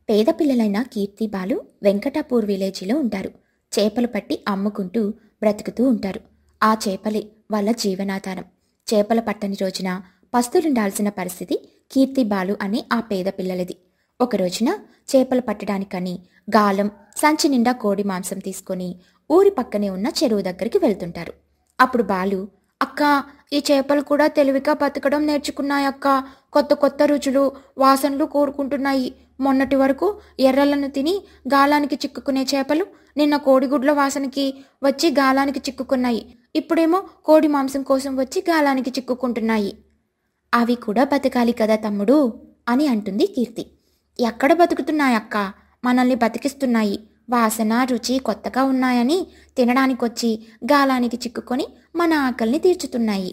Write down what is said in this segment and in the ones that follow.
పేద పిల్లలైన కీర్తి బాలు వెంకటాపూర్ విలేజీలో ఉంటారు చేపలు పట్టి అమ్ముకుంటూ బ్రతుకుతూ ఉంటారు ఆ చేపలే వాళ్ళ జీవనాధారం చేపల పట్టని రోజున పస్తులుండాల్సిన పరిస్థితి కీర్తి బాలు అనే ఆ పేద పిల్లలది ఒక రోజున చేపలు పట్టడానికని గాలం సంచి నిండా కోడి మాంసం తీసుకొని ఊరి పక్కనే ఉన్న చెరువు దగ్గరికి వెళ్తుంటారు అప్పుడు బాలు అక్క ఈ చేపలు కూడా తెలివిగా బతకడం నేర్చుకున్నాయక్క కొత్త కొత్త రుచులు వాసనలు కోరుకుంటున్నాయి మొన్నటి వరకు ఎర్రలను తిని గాలానికి చిక్కుకునే చేపలు నిన్న కోడిగుడ్ల వాసనకి వచ్చి గాలానికి చిక్కుకున్నాయి ఇప్పుడేమో కోడి మాంసం కోసం వచ్చి గాలానికి చిక్కుకుంటున్నాయి అవి కూడా బతకాలి కదా తమ్ముడు అని అంటుంది కీర్తి ఎక్కడ బతుకుతున్నాయక్క మనల్ని బతికిస్తున్నాయి వాసన రుచి కొత్తగా ఉన్నాయని తినడానికొచ్చి గాలానికి చిక్కుకొని మన ఆకలిని తీర్చుతున్నాయి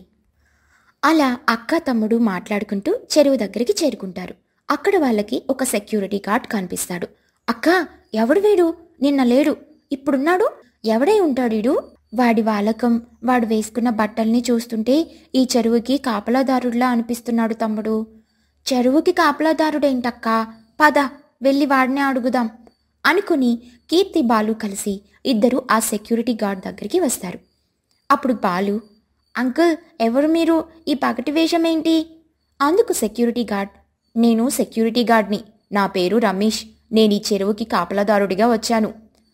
అలా అక్క తమ్ముడు మాట్లాడుకుంటూ చెరువు దగ్గరికి చేరుకుంటారు అక్కడ వాళ్ళకి ఒక సెక్యూరిటీ గార్డ్ కనిపిస్తాడు అక్క ఎవడు వీడు నిన్న లేడు ఇప్పుడున్నాడు ఎవడై ఉంటాడీడు వాడి వాలకం వాడు వేసుకున్న బట్టల్ని చూస్తుంటే ఈ చెరువుకి కాపలాదారుడిలా అనిపిస్తున్నాడు తమ్ముడు చెరువుకి కాపలాదారుడేంటక్కా పద వెళ్ళి వాడినే అడుగుదాం అనుకుని కీర్తి బాలు కలిసి ఇద్దరు ఆ సెక్యూరిటీ గార్డ్ దగ్గరికి వస్తారు అప్పుడు బాలు అంకుల్ ఎవరు మీరు ఈ పగటి వేషం ఏంటి అందుకు సెక్యూరిటీ గార్డ్ నేను సెక్యూరిటీ గార్డ్ని నా పేరు రమేష్ నేను ఈ చెరువుకి కాపలాదారుడిగా వచ్చాను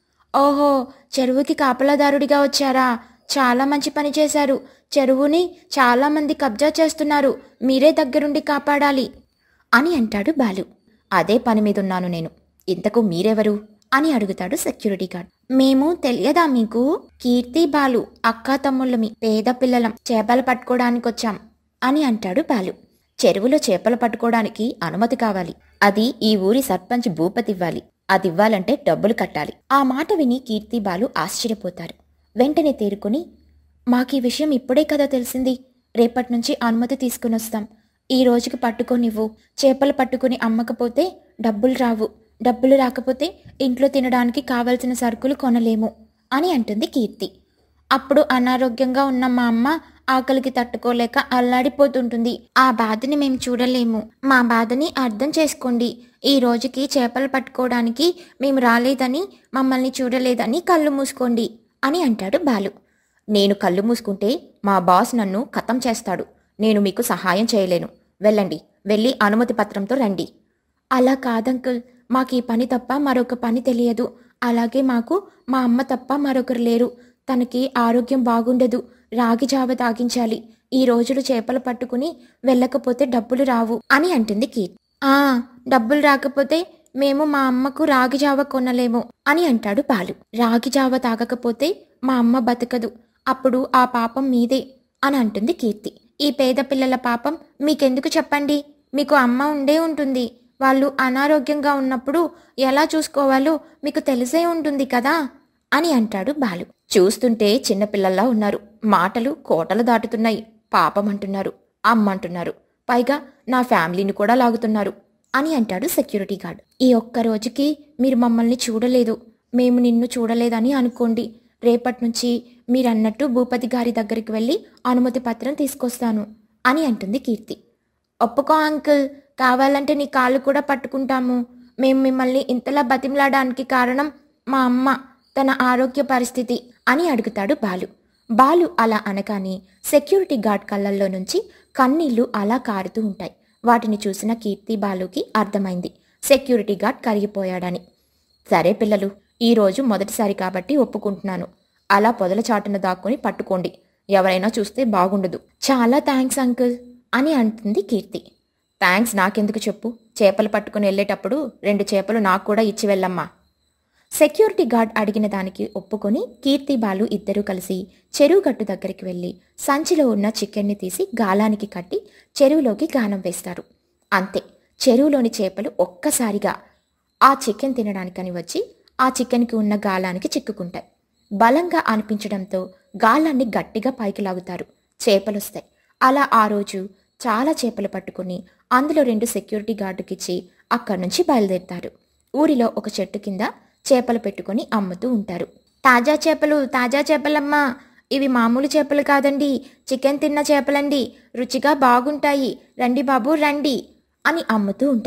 ఓహో చెరువుకి కాపలాదారుడిగా వచ్చారా చాలా మంచి పని చేశారు చెరువుని చాలా మంది కబ్జా చేస్తున్నారు మీరే దగ్గరుండి కాపాడాలి అని అంటాడు బాలు అదే పని మీద ఉన్నాను నేను ఇంతకు మీరెవరు అని అడుగుతాడు సెక్యూరిటీ గార్డ్ మేము తెలియదా మీకు కీర్తి బాలు అక్కా తమ్ముళ్ళమి పేద పిల్లలం చేపలు పట్టుకోవడానికి వచ్చాం అని అంటాడు బాలు చెరువులో చేపలు పట్టుకోవడానికి అనుమతి కావాలి అది ఈ ఊరి సర్పంచ్ భూపతి ఇవ్వాలి అది ఇవ్వాలంటే డబ్బులు కట్టాలి ఆ మాట విని కీర్తి బాలు ఆశ్చర్యపోతారు వెంటనే తేరుకొని మాకీ విషయం ఇప్పుడే కదా తెలిసింది రేపటి నుంచి అనుమతి తీసుకుని వస్తాం ఈ రోజుకి పట్టుకోనివ్వు చేపలు పట్టుకుని అమ్మకపోతే డబ్బులు రావు డబ్బులు రాకపోతే ఇంట్లో తినడానికి కావలసిన సరుకులు కొనలేము అని అంటుంది కీర్తి అప్పుడు అనారోగ్యంగా ఉన్న మా అమ్మ ఆకలికి తట్టుకోలేక అల్లాడిపోతుంటుంది ఆ బాధని మేము చూడలేము మా బాధని అర్థం చేసుకోండి ఈ రోజుకి చేపలు పట్టుకోవడానికి మేము రాలేదని మమ్మల్ని చూడలేదని కళ్ళు మూసుకోండి అని అంటాడు బాలు నేను కళ్ళు మూసుకుంటే మా బాస్ నన్ను ఖతం చేస్తాడు నేను మీకు సహాయం చేయలేను వెళ్ళండి వెళ్ళి అనుమతి పత్రంతో రండి అలా కాదంకుల్ మాకు ఈ పని తప్ప మరొక పని తెలియదు అలాగే మాకు మా అమ్మ తప్ప మరొకరు లేరు తనకి ఆరోగ్యం బాగుండదు రాగి జావ తాగించాలి ఈ రోజులు చేపలు పట్టుకుని వెళ్ళకపోతే డబ్బులు రావు అని అంటుంది కీర్తి ఆ డబ్బులు రాకపోతే మేము మా అమ్మకు రాగి జావ కొనలేము అని అంటాడు బాలు రాగి జావ తాగకపోతే మా అమ్మ బతకదు అప్పుడు ఆ పాపం మీదే అని అంటుంది కీర్తి ఈ పేద పిల్లల పాపం మీకెందుకు చెప్పండి మీకు అమ్మ ఉండే ఉంటుంది వాళ్ళు అనారోగ్యంగా ఉన్నప్పుడు ఎలా చూసుకోవాలో మీకు తెలిసే ఉంటుంది కదా అని అంటాడు బాలు చూస్తుంటే చిన్నపిల్లల్లా ఉన్నారు మాటలు కోటలు దాటుతున్నాయి పాపం అంటున్నారు అమ్మ అంటున్నారు పైగా నా ఫ్యామిలీని కూడా లాగుతున్నారు అని అంటాడు సెక్యూరిటీ గార్డ్ ఈ ఒక్క రోజుకి మీరు మమ్మల్ని చూడలేదు మేము నిన్ను చూడలేదని అనుకోండి రేపటి నుంచి మీరన్నట్టు భూపతి గారి దగ్గరికి వెళ్ళి అనుమతి పత్రం తీసుకొస్తాను అని అంటుంది కీర్తి ఒప్పుకో అంకుల్ కావాలంటే నీ కాళ్ళు కూడా పట్టుకుంటాము మేము మిమ్మల్ని ఇంతలా బతిమలాడడానికి కారణం మా అమ్మ తన ఆరోగ్య పరిస్థితి అని అడుగుతాడు బాలు బాలు అలా అనగానే సెక్యూరిటీ గార్డ్ కళ్ళల్లో నుంచి కన్నీళ్లు అలా కారుతూ ఉంటాయి వాటిని చూసిన కీర్తి బాలుకి అర్థమైంది సెక్యూరిటీ గార్డ్ కరిగిపోయాడని సరే పిల్లలు ఈ రోజు మొదటిసారి కాబట్టి ఒప్పుకుంటున్నాను అలా పొదల చాటున దాక్కుని పట్టుకోండి ఎవరైనా చూస్తే బాగుండదు చాలా థ్యాంక్స్ అంకుల్ అని అంటుంది కీర్తి థ్యాంక్స్ నాకెందుకు చెప్పు చేపలు పట్టుకుని వెళ్ళేటప్పుడు రెండు చేపలు నాకు కూడా ఇచ్చి వెళ్ళమ్మా సెక్యూరిటీ గార్డ్ అడిగిన దానికి ఒప్పుకొని కీర్తి బాలు ఇద్దరూ కలిసి చెరువు గట్టు దగ్గరికి వెళ్ళి సంచిలో ఉన్న చికెన్ని తీసి గాలానికి కట్టి చెరువులోకి గానం వేస్తారు అంతే చెరువులోని చేపలు ఒక్కసారిగా ఆ చికెన్ తినడానికని వచ్చి ఆ చికెన్కి ఉన్న గాలానికి చిక్కుకుంటాయి బలంగా అనిపించడంతో గాలాన్ని గట్టిగా పైకి లాగుతారు చేపలొస్తాయి అలా ఆ రోజు చాలా చేపలు పట్టుకుని అందులో రెండు సెక్యూరిటీ గార్డుకిచ్చి అక్కడి నుంచి బయలుదేరుతారు ఊరిలో ఒక చెట్టు కింద చేపలు పెట్టుకొని అమ్ముతూ ఉంటారు తాజా చేపలు తాజా చేపలమ్మా ఇవి మామూలు చేపలు కాదండి చికెన్ తిన్న చేపలండి రుచిగా బాగుంటాయి రండి బాబు రండి అని అమ్ముతూ ఉంటారు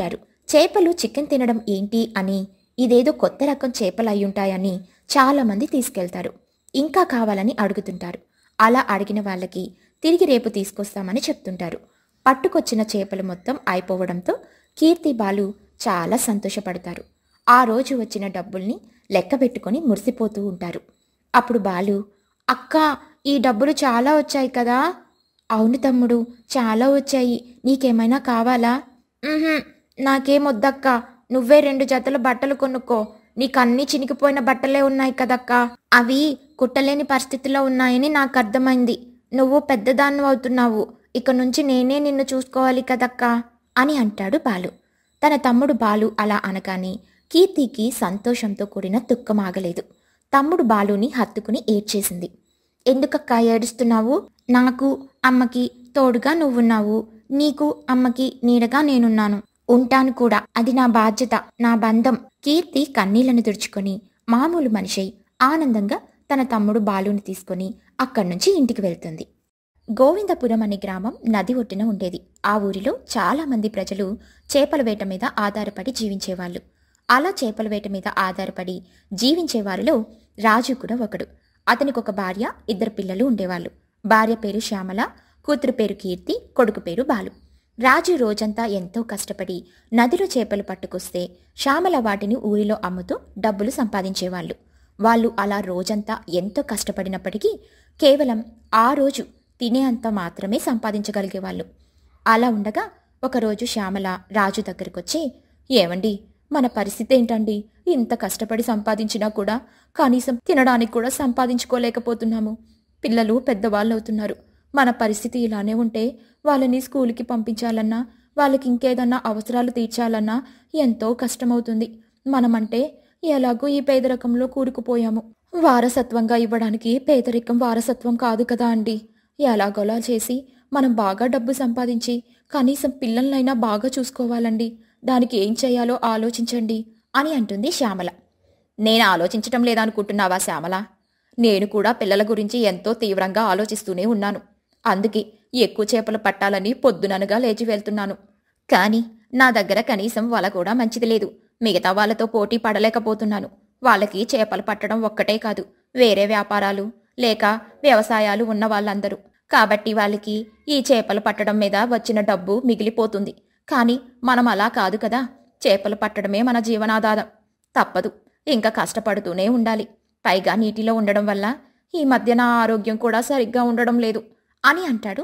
చేపలు చికెన్ తినడం ఏంటి అని ఇదేదో కొత్త రకం చేపలు అయ్యుంటాయని చాలామంది తీసుకెళ్తారు ఇంకా కావాలని అడుగుతుంటారు అలా అడిగిన వాళ్ళకి తిరిగి రేపు తీసుకొస్తామని చెప్తుంటారు పట్టుకొచ్చిన చేపలు మొత్తం అయిపోవడంతో కీర్తి బాలు చాలా సంతోషపడతారు ఆ రోజు వచ్చిన డబ్బుల్ని లెక్కబెట్టుకొని మురిసిపోతూ ఉంటారు అప్పుడు బాలు అక్క ఈ డబ్బులు చాలా వచ్చాయి కదా అవును తమ్ముడు చాలా వచ్చాయి నీకేమైనా కావాలా "ఉహుం, నాకేం వద్దక్క నువ్వే రెండు జతల బట్టలు కొనుక్కో నీకన్నీ చినిగిపోయిన బట్టలే ఉన్నాయి కదక్కా అవి కుట్టలేని పరిస్థితిలో ఉన్నాయని నాకు అర్థమైంది నువ్వు పెద్దదాన్ని అవుతున్నావు ఇక నుంచి నేనే నిన్ను చూసుకోవాలి కదక్కా అని అంటాడు బాలు తన తమ్ముడు బాలు అలా అనగానే కీర్తికి సంతోషంతో కూడిన దుఃఖం ఆగలేదు తమ్ముడు బాలుని హత్తుకుని ఏడ్చేసింది ఎందుకక్కా ఏడుస్తున్నావు నాకు అమ్మకి తోడుగా నువ్వున్నావు నీకు అమ్మకి నీడగా నేనున్నాను ఉంటాను కూడా అది నా బాధ్యత నా బంధం కీర్తి కన్నీళ్లను తుడుచుకొని మామూలు మనిషై ఆనందంగా తన తమ్ముడు బాలుని తీసుకొని అక్కడి నుంచి ఇంటికి వెళ్తుంది గోవిందపురం అనే గ్రామం నది ఒడ్డున ఉండేది ఆ ఊరిలో చాలా మంది ప్రజలు చేపల వేట మీద ఆధారపడి జీవించేవాళ్ళు అలా చేపల వేట మీద ఆధారపడి జీవించే వారిలో రాజు కూడా ఒకడు అతనికి ఒక భార్య ఇద్దరు పిల్లలు ఉండేవాళ్ళు భార్య పేరు శ్యామల కూతురు పేరు కీర్తి కొడుకు పేరు బాలు రాజు రోజంతా ఎంతో కష్టపడి నదిలో చేపలు పట్టుకొస్తే శ్యామల వాటిని ఊరిలో అమ్ముతూ డబ్బులు సంపాదించేవాళ్ళు వాళ్ళు అలా రోజంతా ఎంతో కష్టపడినప్పటికీ కేవలం ఆ రోజు తినే అంత మాత్రమే సంపాదించగలిగేవాళ్ళు అలా ఉండగా ఒకరోజు శ్యామల రాజు దగ్గరకొచ్చి ఏమండి మన పరిస్థితి ఏంటండి ఇంత కష్టపడి సంపాదించినా కూడా కనీసం తినడానికి కూడా సంపాదించుకోలేకపోతున్నాము పిల్లలు పెద్దవాళ్ళు అవుతున్నారు మన పరిస్థితి ఇలానే ఉంటే వాళ్ళని స్కూల్కి పంపించాలన్నా వాళ్ళకి ఇంకేదన్నా అవసరాలు తీర్చాలన్నా ఎంతో కష్టమవుతుంది మనమంటే ఎలాగో ఈ పేదరికంలో కూరుకుపోయాము వారసత్వంగా ఇవ్వడానికి పేదరికం వారసత్వం కాదు కదా అండి ఎలాగోలా చేసి మనం బాగా డబ్బు సంపాదించి కనీసం పిల్లలనైనా బాగా చూసుకోవాలండి దానికి ఏం చేయాలో ఆలోచించండి అని అంటుంది శ్యామల నేను ఆలోచించటం లేదనుకుంటున్నావా శ్యామల నేను కూడా పిల్లల గురించి ఎంతో తీవ్రంగా ఆలోచిస్తూనే ఉన్నాను అందుకే ఎక్కువ చేపలు పట్టాలని పొద్దుననగా లేచి వెళ్తున్నాను కానీ నా దగ్గర కనీసం వల కూడా మంచిది లేదు మిగతా వాళ్ళతో పోటీ పడలేకపోతున్నాను వాళ్ళకి చేపలు పట్టడం ఒక్కటే కాదు వేరే వ్యాపారాలు లేక వ్యవసాయాలు ఉన్న వాళ్ళందరూ కాబట్టి వాళ్ళకి ఈ చేపలు పట్టడం మీద వచ్చిన డబ్బు మిగిలిపోతుంది కానీ మనం అలా కాదు కదా చేపలు పట్టడమే మన జీవనాధారం తప్పదు ఇంకా కష్టపడుతూనే ఉండాలి పైగా నీటిలో ఉండడం వల్ల ఈ మధ్య నా ఆరోగ్యం కూడా సరిగ్గా ఉండడం లేదు అని అంటాడు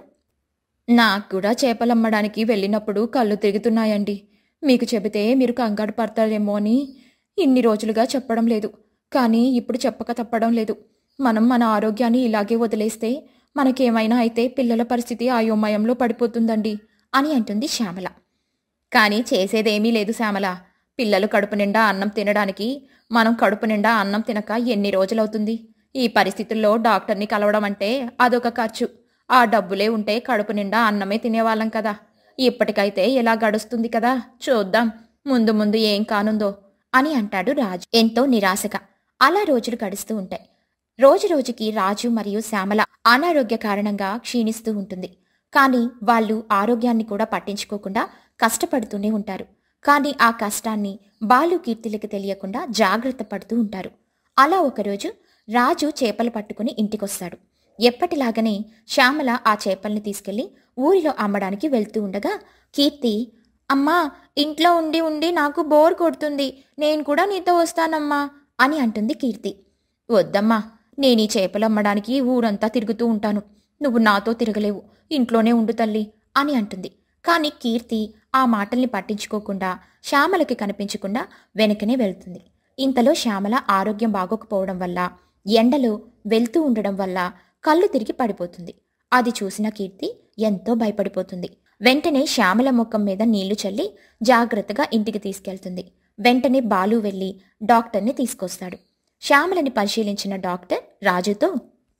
నాకు కూడా చేపలమ్మడానికి వెళ్ళినప్పుడు కళ్ళు తిరుగుతున్నాయండి మీకు చెబితే మీరు కంగారు పడతారేమో అని ఇన్ని రోజులుగా చెప్పడం లేదు కానీ ఇప్పుడు చెప్పక తప్పడం లేదు మనం మన ఆరోగ్యాన్ని ఇలాగే వదిలేస్తే మనకేమైనా అయితే పిల్లల పరిస్థితి అయోమయంలో పడిపోతుందండి అని అంటుంది శ్యామల కానీ చేసేదేమీ లేదు శ్యామల పిల్లలు కడుపు నిండా అన్నం తినడానికి మనం కడుపు నిండా అన్నం తినక ఎన్ని రోజులవుతుంది ఈ పరిస్థితుల్లో డాక్టర్ని కలవడం అంటే అదొక ఖర్చు ఆ డబ్బులే ఉంటే కడుపు నిండా అన్నమే తినేవాళ్ళం కదా ఇప్పటికైతే ఇలా గడుస్తుంది కదా చూద్దాం ముందు ముందు ఏం కానుందో అని అంటాడు రాజు ఎంతో నిరాశగా అలా రోజులు గడుస్తూ ఉంటాయి రోజు రోజుకి రాజు మరియు శ్యామల అనారోగ్య కారణంగా క్షీణిస్తూ ఉంటుంది కానీ వాళ్ళు ఆరోగ్యాన్ని కూడా పట్టించుకోకుండా కష్టపడుతూనే ఉంటారు కానీ ఆ కష్టాన్ని బాలు కీర్తిలకు తెలియకుండా జాగ్రత్త పడుతూ ఉంటారు అలా ఒకరోజు రాజు చేపలు పట్టుకుని ఇంటికొస్తాడు ఎప్పటిలాగనే శ్యామల ఆ చేపల్ని తీసుకెళ్లి ఊరిలో అమ్మడానికి వెళ్తూ ఉండగా కీర్తి అమ్మా ఇంట్లో ఉండి ఉండి నాకు బోర్ కొడుతుంది నేను కూడా నీతో వస్తానమ్మా అని అంటుంది కీర్తి వద్దమ్మా నేను ఈ చేపలు అమ్మడానికి ఊరంతా తిరుగుతూ ఉంటాను నువ్వు నాతో తిరగలేవు ఇంట్లోనే ఉండు తల్లి అని అంటుంది కానీ కీర్తి ఆ మాటల్ని పట్టించుకోకుండా శ్యామలకి కనిపించకుండా వెనకనే వెళ్తుంది ఇంతలో శ్యామల ఆరోగ్యం బాగోకపోవడం వల్ల ఎండలో వెళ్తూ ఉండడం వల్ల కళ్ళు తిరిగి పడిపోతుంది అది చూసిన కీర్తి ఎంతో భయపడిపోతుంది వెంటనే శ్యామల ముఖం మీద నీళ్లు చల్లి జాగ్రత్తగా ఇంటికి తీసుకెళ్తుంది వెంటనే బాలు వెళ్లి డాక్టర్ని తీసుకొస్తాడు శ్యామలని పరిశీలించిన డాక్టర్ రాజుతో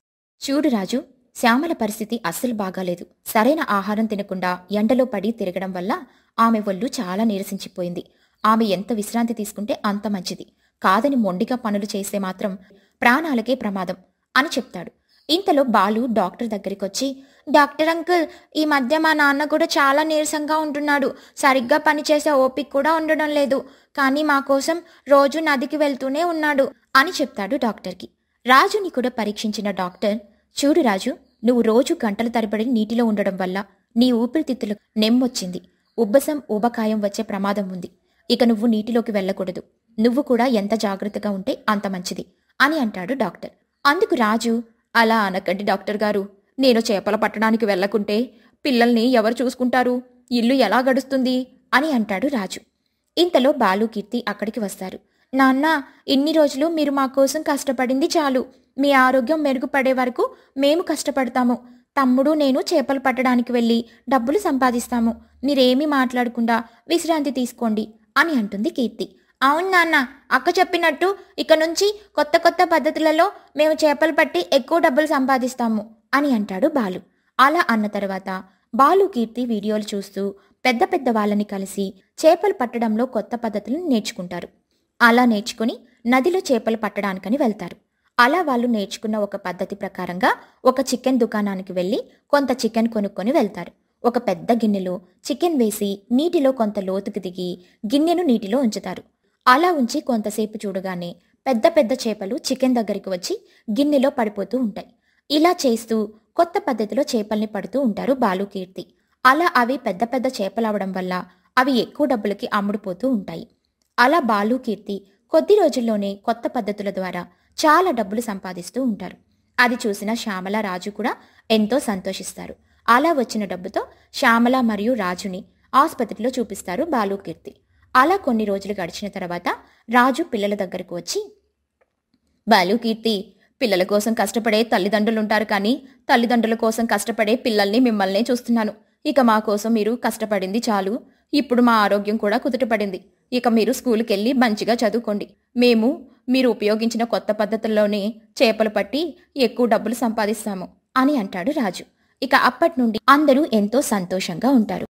చూడు రాజు శ్యామల పరిస్థితి అస్సలు బాగాలేదు సరైన ఆహారం తినకుండా ఎండలో పడి తిరగడం వల్ల ఆమె ఒళ్ళు చాలా నీరసించిపోయింది ఆమె ఎంత విశ్రాంతి తీసుకుంటే అంత మంచిది కాదని మొండిగా పనులు చేస్తే మాత్రం ప్రాణాలకే ప్రమాదం అని చెప్తాడు ఇంతలో బాలు డాక్టర్ దగ్గరికి వచ్చి డాక్టర్ అంకుల్ ఈ మధ్య మా నాన్న కూడా చాలా నీరసంగా ఉంటున్నాడు సరిగ్గా పనిచేసే ఓపిక కూడా ఉండడం లేదు కానీ మా కోసం రోజు నదికి వెళ్తూనే ఉన్నాడు అని చెప్తాడు డాక్టర్కి రాజుని కూడా పరీక్షించిన డాక్టర్ చూడు రాజు నువ్వు రోజు గంటల తరబడి నీటిలో ఉండడం వల్ల నీ ఊపిరితిత్తులకు నెమ్మొచ్చింది ఉబ్బసం ఊబకాయం వచ్చే ప్రమాదం ఉంది ఇక నువ్వు నీటిలోకి వెళ్ళకూడదు నువ్వు కూడా ఎంత జాగ్రత్తగా ఉంటే అంత మంచిది అని అంటాడు డాక్టర్ అందుకు రాజు అలా అనకండి డాక్టర్ గారు నేను చేపల పట్టడానికి వెళ్ళకుంటే పిల్లల్ని ఎవరు చూసుకుంటారు ఇల్లు ఎలా గడుస్తుంది అని అంటాడు రాజు ఇంతలో బాలు కీర్తి అక్కడికి వస్తారు నాన్న ఇన్ని రోజులు మీరు మా కోసం కష్టపడింది చాలు మీ ఆరోగ్యం మెరుగుపడే వరకు మేము కష్టపడతాము తమ్ముడు నేను చేపలు పట్టడానికి వెళ్ళి డబ్బులు సంపాదిస్తాము మీరేమీ మాట్లాడకుండా విశ్రాంతి తీసుకోండి అని అంటుంది కీర్తి అవును నాన్న అక్క చెప్పినట్టు ఇక నుంచి కొత్త కొత్త పద్ధతులలో మేము చేపలు పట్టి ఎక్కువ డబ్బులు సంపాదిస్తాము అని అంటాడు బాలు అలా అన్న తర్వాత బాలు కీర్తి వీడియోలు చూస్తూ పెద్ద పెద్ద వాళ్ళని కలిసి చేపలు పట్టడంలో కొత్త పద్ధతులను నేర్చుకుంటారు అలా నేర్చుకుని నదిలో చేపలు పట్టడానికని వెళ్తారు అలా వాళ్ళు నేర్చుకున్న ఒక పద్ధతి ప్రకారంగా ఒక చికెన్ దుకాణానికి వెళ్ళి కొంత చికెన్ కొనుక్కొని వెళ్తారు ఒక పెద్ద గిన్నెలో చికెన్ వేసి నీటిలో కొంత లోతుకు దిగి గిన్నెను నీటిలో ఉంచుతారు అలా ఉంచి కొంతసేపు చూడగానే పెద్ద పెద్ద చేపలు చికెన్ దగ్గరికి వచ్చి గిన్నెలో పడిపోతూ ఉంటాయి ఇలా చేస్తూ కొత్త పద్ధతిలో చేపల్ని పడుతూ ఉంటారు బాలు కీర్తి అలా అవి పెద్ద పెద్ద చేపలవడం వల్ల అవి ఎక్కువ డబ్బులకి అమ్ముడుపోతూ ఉంటాయి అలా బాలు కీర్తి కొద్ది రోజుల్లోనే కొత్త పద్ధతుల ద్వారా చాలా డబ్బులు సంపాదిస్తూ ఉంటారు అది చూసిన శ్యామల రాజు కూడా ఎంతో సంతోషిస్తారు అలా వచ్చిన డబ్బుతో శ్యామల మరియు రాజుని ఆసుపత్రిలో చూపిస్తారు బాలు కీర్తి అలా కొన్ని రోజులు గడిచిన తర్వాత రాజు పిల్లల దగ్గరకు వచ్చి బాలు కీర్తి పిల్లల కోసం కష్టపడే తల్లిదండ్రులు ఉంటారు కానీ తల్లిదండ్రుల కోసం కష్టపడే పిల్లల్ని మిమ్మల్నే చూస్తున్నాను ఇక మా కోసం మీరు కష్టపడింది చాలు ఇప్పుడు మా ఆరోగ్యం కూడా కుదుటపడింది ఇక మీరు స్కూల్కి వెళ్ళి మంచిగా చదువుకోండి మేము మీరు ఉపయోగించిన కొత్త పద్ధతుల్లోనే చేపలు పట్టి ఎక్కువ డబ్బులు సంపాదిస్తాము అని అంటాడు రాజు ఇక అప్పటి నుండి అందరూ ఎంతో సంతోషంగా ఉంటారు